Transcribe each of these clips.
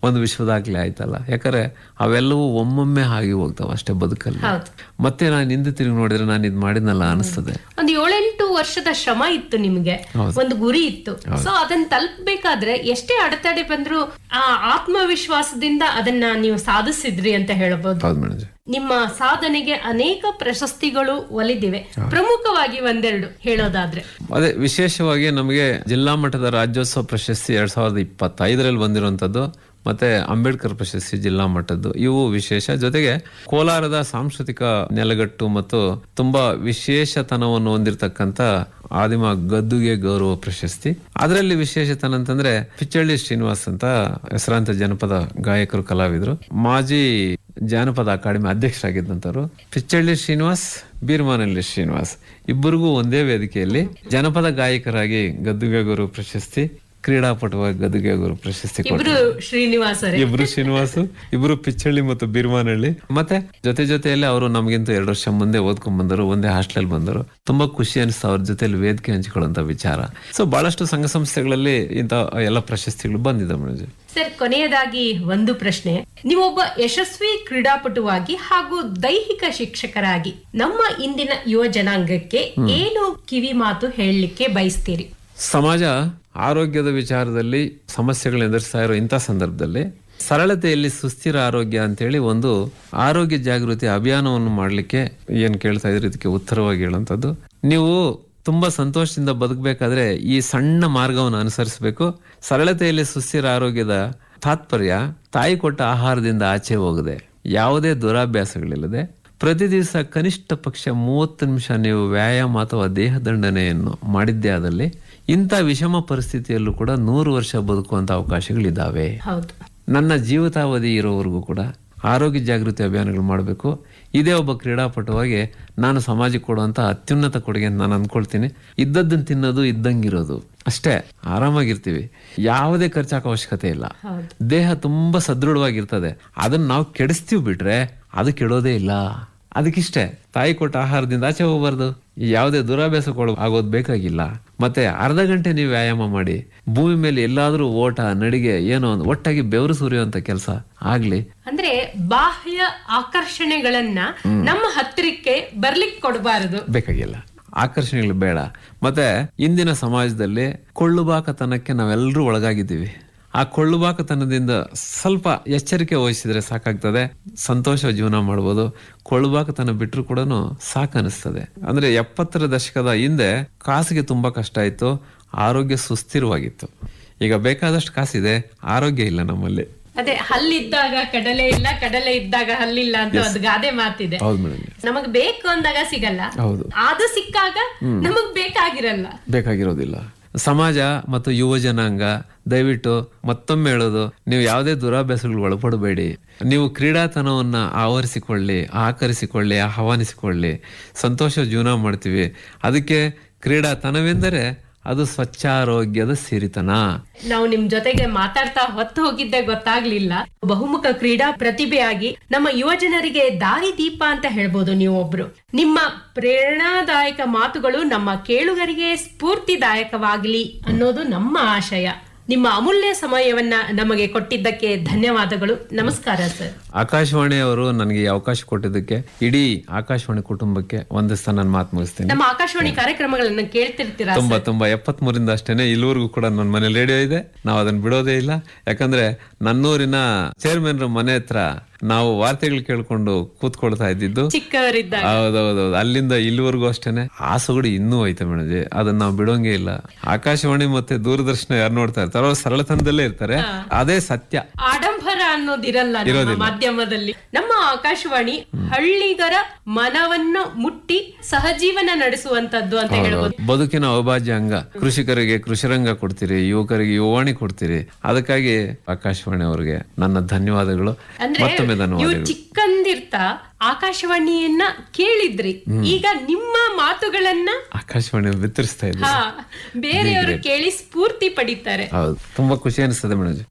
ಒಂದು ವಿಶ್ವ ದಾಖಲೆ ಆಯ್ತಲ್ಲ ಯಾಕಂದ್ರೆ ಅವೆಲ್ಲವೂ ಒಮ್ಮೊಮ್ಮೆ ಆಗಿ ಹೋಗ್ತಾವ ಅಷ್ಟೇ ಬದುಕಲ್ಲಿ ಹೌದು ಮತ್ತೆ ನಾನು ಹಿಂದೆ ತಿರುಗಿ ನೋಡಿದ್ರೆ ನಾನು ಇದು ಮಾಡಿದ್ನಲ್ಲ ಅನಿಸ್ತದೆ ಒಂದು ಏಳೆಂಟು ವರ್ಷದ ಶ್ರಮ ಇತ್ತು ನಿಮ್ಗೆ ಒಂದು ಗುರಿ ಇತ್ತು ಸೊ ಅದನ್ನ ತಲುಪಬೇಕಾದ್ರೆ ಎಷ್ಟೇ ಅಡೆತಡೆ ಬಂದ್ರು ಆ ಆತ್ಮವಿಶ್ವಾಸದಿಂದ ಅದನ್ನ ನೀವು ಸಾಧಿಸಿದ್ರಿ ಅಂತ ಹೇಳಬಹುದು ಹೌದು ಮೇಡಮ್ ನಿಮ್ಮ ಸಾಧನೆಗೆ ಅನೇಕ ಪ್ರಶಸ್ತಿಗಳು ಒಲಿದಿವೆ ಪ್ರಮುಖವಾಗಿ ಒಂದೆರಡು ಹೇಳೋದಾದ್ರೆ ಅದೇ ವಿಶೇಷವಾಗಿ ನಮಗೆ ಜಿಲ್ಲಾ ಮಟ್ಟದ ರಾಜ್ಯೋತ್ಸವ ಪ್ರಶಸ್ತಿ ಎರಡ್ ಸಾವಿರದ ಇಪ್ಪತ್ತೈದರಲ್ಲಿ ಬಂದಿರುವಂತದ್ದು ಮತ್ತೆ ಅಂಬೇಡ್ಕರ್ ಪ್ರಶಸ್ತಿ ಜಿಲ್ಲಾ ಮಟ್ಟದ್ದು ಇವು ವಿಶೇಷ ಜೊತೆಗೆ ಕೋಲಾರದ ಸಾಂಸ್ಕೃತಿಕ ನೆಲಗಟ್ಟು ಮತ್ತು ತುಂಬಾ ವಿಶೇಷತನವನ್ನು ಹೊಂದಿರತಕ್ಕಂತ ಆದಿಮ ಗದ್ದುಗೆ ಗೌರವ ಪ್ರಶಸ್ತಿ ಅದರಲ್ಲಿ ವಿಶೇಷತನ ಅಂತಂದ್ರೆ ಪಿಚ್ಚಳ್ಳಿ ಶ್ರೀನಿವಾಸ್ ಅಂತ ಹೆಸರಾಂತ ಜನಪದ ಗಾಯಕರು ಕಲಾವಿದರು ಮಾಜಿ ಜಾನಪದ ಅಕಾಡೆಮಿ ಅಧ್ಯಕ್ಷರಾಗಿದ್ದಂತರು ಪಿಚ್ಚಳ್ಳಿ ಶ್ರೀನಿವಾಸ್ ಬೀರ್ಮಾನಳ್ಳಿ ಶ್ರೀನಿವಾಸ್ ಇಬ್ಬರಿಗೂ ಒಂದೇ ವೇದಿಕೆಯಲ್ಲಿ ಜನಪದ ಗಾಯಕರಾಗಿ ಗದ್ದುಗೆ ಗೌರವ ಪ್ರಶಸ್ತಿ ಕ್ರೀಡಾಪಟುವಾಗಿ ಗದ್ದುಗೆ ಗೌರವ ಪ್ರಶಸ್ತಿ ಕೊಟ್ಟರು ಇಬ್ರು ಶ್ರೀನಿವಾಸರೇ ಇಬ್ರು ಶ್ರೀನಿವಾಸು ಇಬ್ರು ಪಿಚ್ಚಳ್ಳಿ ಮತ್ತು ಬಿರ್ಮಾನಹಳ್ಳಿ ಮತ್ತೆ ಜೊತೆ ಜೊತೆಯಲ್ಲಿ ಅವರು ನಮಗಿಂತ ಎರಡು ವರ್ಷ ಮುಂದೆ ಓದ್ಕೊಂಡ್ ಬಂದರು ಒಂದೇ ಹಾಸ್ಟೆಲ್ ಬಂದರು ತುಂಬಾ ಖುಷಿ ಅನಿಸ್ತು ಅವ್ರ ಜೊತೆಲಿ ವೇದಿಕೆ ಹಂಚಿಕೊಳ್ಳುವಂತ ವಿಚಾರ ಸೊ ಬಹಳಷ್ಟು ಸಂಘ ಸಂಸ್ಥೆಗಳಲ್ಲಿ ಇಂತ ಎಲ್ಲ ಪ್ರಶಸ್ತಿಗಳು ಬಂದಿದೆ ಮೇಡಮ್ ಸರ್ ಕೊನೆಯದಾಗಿ ಒಂದು ಪ್ರಶ್ನೆ ನೀವೊಬ್ಬ ಯಶಸ್ವಿ ಕ್ರೀಡಾಪಟುವಾಗಿ ಹಾಗೂ ದೈಹಿಕ ಶಿಕ್ಷಕರಾಗಿ ನಮ್ಮ ಇಂದಿನ ಯುವ ಜನಾಂಗಕ್ಕೆ ಏನು ಕಿವಿ ಮಾತು ಹೇಳಲಿಕ್ಕೆ ಬಯಸ್ತೀರಿ ಸಮಾಜ ಆರೋಗ್ಯದ ವಿಚಾರದಲ್ಲಿ ಸಮಸ್ಯೆಗಳನ್ನ ಎದುರಿಸ್ತಾ ಇರೋ ಇಂಥ ಸಂದರ್ಭದಲ್ಲಿ ಸರಳತೆಯಲ್ಲಿ ಸುಸ್ಥಿರ ಆರೋಗ್ಯ ಅಂತೇಳಿ ಒಂದು ಆರೋಗ್ಯ ಜಾಗೃತಿ ಅಭಿಯಾನವನ್ನು ಮಾಡಲಿಕ್ಕೆ ಏನ್ ಕೇಳ್ತಾ ಇದ್ರಿ ಇದಕ್ಕೆ ಉತ್ತರವಾಗಿ ಹೇಳುವಂಥದ್ದು ನೀವು ತುಂಬಾ ಸಂತೋಷದಿಂದ ಬದುಕಬೇಕಾದ್ರೆ ಈ ಸಣ್ಣ ಮಾರ್ಗವನ್ನು ಅನುಸರಿಸಬೇಕು ಸರಳತೆಯಲ್ಲಿ ಸುಸ್ಥಿರ ಆರೋಗ್ಯದ ತಾತ್ಪರ್ಯ ತಾಯಿ ಕೊಟ್ಟ ಆಹಾರದಿಂದ ಆಚೆ ಹೋಗದೆ ಯಾವುದೇ ದುರಾಭ್ಯಾಸಗಳಿಲ್ಲದೆ ಪ್ರತಿ ದಿವಸ ಕನಿಷ್ಠ ಪಕ್ಷ ಮೂವತ್ತು ನಿಮಿಷ ನೀವು ವ್ಯಾಯಾಮ ಅಥವಾ ದೇಹ ದಂಡನೆಯನ್ನು ಮಾಡಿದ್ದೇ ಆದಲ್ಲಿ ಇಂಥ ವಿಷಮ ಪರಿಸ್ಥಿತಿಯಲ್ಲೂ ಕೂಡ ನೂರು ವರ್ಷ ಬದುಕುವಂತ ಅವಕಾಶಗಳಿದ್ದಾವೆ ಹೌದು ನನ್ನ ಜೀವಿತಾವಧಿ ಇರೋವರೆಗೂ ಕೂಡ ಆರೋಗ್ಯ ಜಾಗೃತಿ ಅಭಿಯಾನಗಳು ಮಾಡಬೇಕು ಇದೇ ಒಬ್ಬ ಕ್ರೀಡಾಪಟುವಾಗಿ ನಾನು ಸಮಾಜಕ್ಕೆ ಕೊಡುವಂತ ಅತ್ಯುನ್ನತ ಕೊಡುಗೆ ಅಂತ ನಾನು ಅಂದ್ಕೊಳ್ತೀನಿ ಇದ್ದದ್ದನ್ನು ತಿನ್ನೋದು ಇದ್ದಂಗಿರೋದು ಅಷ್ಟೇ ಆರಾಮಾಗಿರ್ತೀವಿ ಯಾವುದೇ ಖರ್ಚಾಕ ಅವಶ್ಯಕತೆ ಇಲ್ಲ ಹೌದು ದೇಹ ತುಂಬಾ ಸದೃಢವಾಗಿರ್ತದೆ ಅದನ್ನ ನಾವು ಕೆಡಿಸ್ತೀವಿ ಬಿಟ್ರೆ ಅದು ಕೆಡೋದೇ ಇಲ್ಲ ಅದಕ್ಕಿಷ್ಟೇ ತಾಯಿ ಕೊಟ್ಟ ಆಹಾರದಿಂದ ಆಚೆ ಹೋಗ್ಬಾರ್ದು ಯಾವುದೇ ದುರಾಭ್ಯಾಸ ಕೊಡ ಆಗೋದು ಬೇಕಾಗಿಲ್ಲ ಮತ್ತೆ ಅರ್ಧ ಗಂಟೆ ನೀವು ವ್ಯಾಯಾಮ ಮಾಡಿ ಭೂಮಿ ಮೇಲೆ ಎಲ್ಲಾದ್ರೂ ಓಟ ನಡಿಗೆ ಏನೋ ಒಂದು ಒಟ್ಟಾಗಿ ಬೆವರು ಸುರಿಯುವಂತ ಕೆಲಸ ಆಗ್ಲಿ ಅಂದ್ರೆ ಬಾಹ್ಯ ಆಕರ್ಷಣೆಗಳನ್ನ ನಮ್ಮ ಹತ್ತಿರಕ್ಕೆ ಬರ್ಲಿಕ್ಕೆ ಕೊಡಬಾರದು ಬೇಕಾಗಿಲ್ಲ ಆಕರ್ಷಣೆಗಳು ಬೇಡ ಮತ್ತೆ ಇಂದಿನ ಸಮಾಜದಲ್ಲಿ ಕೊಳ್ಳುಬಾಕತನಕ್ಕೆ ನಾವೆಲ್ಲರೂ ಒಳಗಾಗಿದ್ದೀವಿ ಆ ಕೊಳ್ಳುಬಾಕತನದಿಂದ ಸ್ವಲ್ಪ ಎಚ್ಚರಿಕೆ ವಹಿಸಿದ್ರೆ ಸಾಕಾಗ್ತದೆ ಸಂತೋಷ ಜೀವನ ಮಾಡ್ಬೋದು ಕೊಳ್ಳುಬಾಕತನ ಬಿಟ್ಟರು ಕೂಡ ಸಾಕನಿಸ್ತದೆ ಅಂದ್ರೆ ಎಪ್ಪತ್ತರ ದಶಕದ ಹಿಂದೆ ಕಾಸಿಗೆ ತುಂಬಾ ಕಷ್ಟ ಇತ್ತು ಆರೋಗ್ಯ ಸುಸ್ಥಿರವಾಗಿತ್ತು ಈಗ ಬೇಕಾದಷ್ಟು ಕಾಸಿದೆ ಆರೋಗ್ಯ ಇಲ್ಲ ನಮ್ಮಲ್ಲಿ ಅದೇ ಹಲ್ಲಿದ್ದಾಗ ಕಡಲೆ ಇಲ್ಲ ಕಡಲೆ ಇದ್ದಾಗ ಹಲ್ಲಿಲ್ಲ ಅಂತ ಒಂದು ಗಾದೆ ಮಾತಿದೆ ಹೌದು ಮೇಡಮ್ ನಮಗ್ ಬೇಕು ಅಂದಾಗ ಸಿಗಲ್ಲ ಹೌದು ಅದು ಸಿಕ್ಕಾಗ ನಮಗ್ ಬೇಕಾಗಿರಲ್ಲ ಬೇಕಾಗಿರೋದಿಲ್ಲ ಸಮಾಜ ಮತ್ತು ಯುವ ಜನಾಂಗ ದಯವಿಟ್ಟು ಮತ್ತೊಮ್ಮೆ ಹೇಳೋದು ನೀವು ಯಾವುದೇ ದುರಾಭ್ಯಾಸಗಳು ಒಳಪಡಬೇಡಿ ನೀವು ಕ್ರೀಡಾತನವನ್ನ ಆವರಿಸಿಕೊಳ್ಳಿ ಆಕರಿಸಿಕೊಳ್ಳಿ ಆಹ್ವಾನಿಸಿಕೊಳ್ಳಿ ಸಂತೋಷ ಜೀವನ ಮಾಡ್ತೀವಿ ಅದಕ್ಕೆ ಕ್ರೀಡಾತನವೆಂದರೆ ಅದು ಸ್ವಚ್ಛಾರೋಗ್ಯದ ಸಿರಿತನ ನಾವು ನಿಮ್ ಜೊತೆಗೆ ಮಾತಾಡ್ತಾ ಹೊತ್ತು ಹೋಗಿದ್ದೆ ಗೊತ್ತಾಗ್ಲಿಲ್ಲ ಬಹುಮುಖ ಕ್ರೀಡಾ ಪ್ರತಿಭೆಯಾಗಿ ನಮ್ಮ ಯುವ ಜನರಿಗೆ ದಾರಿ ದೀಪ ಅಂತ ಹೇಳ್ಬೋದು ನೀವು ಒಬ್ರು ನಿಮ್ಮ ಪ್ರೇರಣಾದಾಯಕ ಮಾತುಗಳು ನಮ್ಮ ಕೇಳುಗರಿಗೆ ಸ್ಫೂರ್ತಿದಾಯಕವಾಗಲಿ ಅನ್ನೋದು ನಮ್ಮ ಆಶಯ ನಿಮ್ಮ ಅಮೂಲ್ಯ ಸಮಯವನ್ನ ನಮಗೆ ಕೊಟ್ಟಿದ್ದಕ್ಕೆ ಧನ್ಯವಾದಗಳು ನಮಸ್ಕಾರ ಸರ್ ಆಕಾಶವಾಣಿಯವರು ನನಗೆ ಈ ಅವಕಾಶ ಕೊಟ್ಟಿದ್ದಕ್ಕೆ ಇಡೀ ಆಕಾಶವಾಣಿ ಕುಟುಂಬಕ್ಕೆ ಒಂದಿಸ್ತಾ ನಾನು ಮಾತು ಮುಗಿಸ್ತೀನಿ ನಮ್ಮ ಆಕಾಶವಾಣಿ ಕಾರ್ಯಕ್ರಮಗಳನ್ನ ಕೇಳ್ತಿರ್ತೀರಾ ತುಂಬಾ ತುಂಬಾ ಎಪ್ಪತ್ ಮೂರಿಂದ ಅಷ್ಟೇನೆ ಇಲ್ಲಿವರೆಗೂ ಕೂಡ ನನ್ನ ಮನೇಲಿ ರೇಡಿಯೋ ಇದೆ ನಾವು ಅದನ್ನ ಬಿಡೋದೇ ಇಲ್ಲ ಯಾಕಂದ್ರೆ ನನ್ನೂರಿನ ಚೇರ್ಮನ್ ಮನೆ ಹತ್ರ ನಾವು ವಾರ್ತೆಗಳು ಕೇಳ್ಕೊಂಡು ಕೂತ್ಕೊಳ್ತಾ ಇದ್ದಿದ್ದು ಚಿಕ್ಕವರಿದ್ದಾಗ ಹೌದೌದೌದು ಅಲ್ಲಿಂದ ಇಲ್ಲಿವರೆಗೂ ಅಷ್ಟೇನೆ ಆ ಸೊಗಡು ಇನ್ನೂ ಐತೆ ಮೇಡಜಿ ಅದನ್ನ ನಾವು ಬಿಡೋಂಗೆ ಇಲ್ಲ ಆಕಾಶವಾಣಿ ಮತ್ತೆ ದೂರದರ್ಶನ ಯಾರು ನೋಡ್ತಾ ಇರ್ತಾರೋ ಅವ್ರು ಸರಳತನದಲ್ಲೇ ಇರ್ತಾರೆ ಅದೇ ಸತ್ಯ ಆಡಂಬರ ಅನ್ನೋದಿರಲ್ಲ ನಮ್ಮ ಮಾಧ್ಯಮದಲ್ಲಿ ನಮ್ಮ ಆಕಾಶವಾಣಿ ಹಳ್ಳಿಗರ ಮನವನ್ನು ಮುಟ್ಟಿ ಸಹಜೀವನ ನಡೆಸುವಂತದ್ದು ಅಂತ ಹೇಳ್ಬೋದು ಬದುಕಿನ ಅವಿಭಾಜ್ಯ ಅಂಗ ಕೃಷಿಕರಿಗೆ ಕೃಷಿರಂಗ ಕೊಡ್ತೀರಿ ಯುವಕರಿಗೆ ಯುವಾಣಿ ಕೊಡ್ತೀರಿ ಅದಕ್ಕಾಗಿ ಆಕಾಶವಾಣಿ ಅವರಿಗೆ ನನ್ನ ಧನ್ಯವಾದಗಳು ಅಂದ್ರೆ ಮತ್ತೊಮ್ಮೆ ನೀವು ಧನ್ಯವಾದಗಳು ಚಿಕ್ಕಂದಿರ್ತಾ ಆಕಾಶವಾಣಿಯನ್ನ ಕೇಳಿದ್ರಿ ಈಗ ನಿಮ್ಮ ಮಾತುಗಳನ್ನ ಆಕಾಶವಾಣಿ ವಿತರಿಸ್ತಾ ಇದ್ದೀವಿ ಹಾ ಬೇರೆಯವರು ಕೇಳಿ ಸ್ಫೂರ್ತಿ ಪಡಿತಾರೆ ಹೌದು ತುಂಬಾ ಖುಷಿ ಅನಿಸ್ತದೆ ಮೇಡಮ್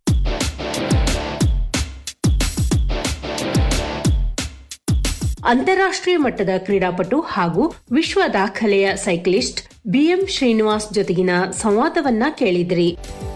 ಅಂತಾರಾಷ್ಟ್ರೀಯ ಮಟ್ಟದ ಕ್ರೀಡಾಪಟು ಹಾಗೂ ವಿಶ್ವ ದಾಖಲೆಯ ಸೈಕ್ಲಿಸ್ಟ್ ಬಿಎಂ ಶ್ರೀನಿವಾಸ್ ಜೊತೆಗಿನ ಸಂವಾದವನ್ನ ಕೇಳಿದ್ರಿ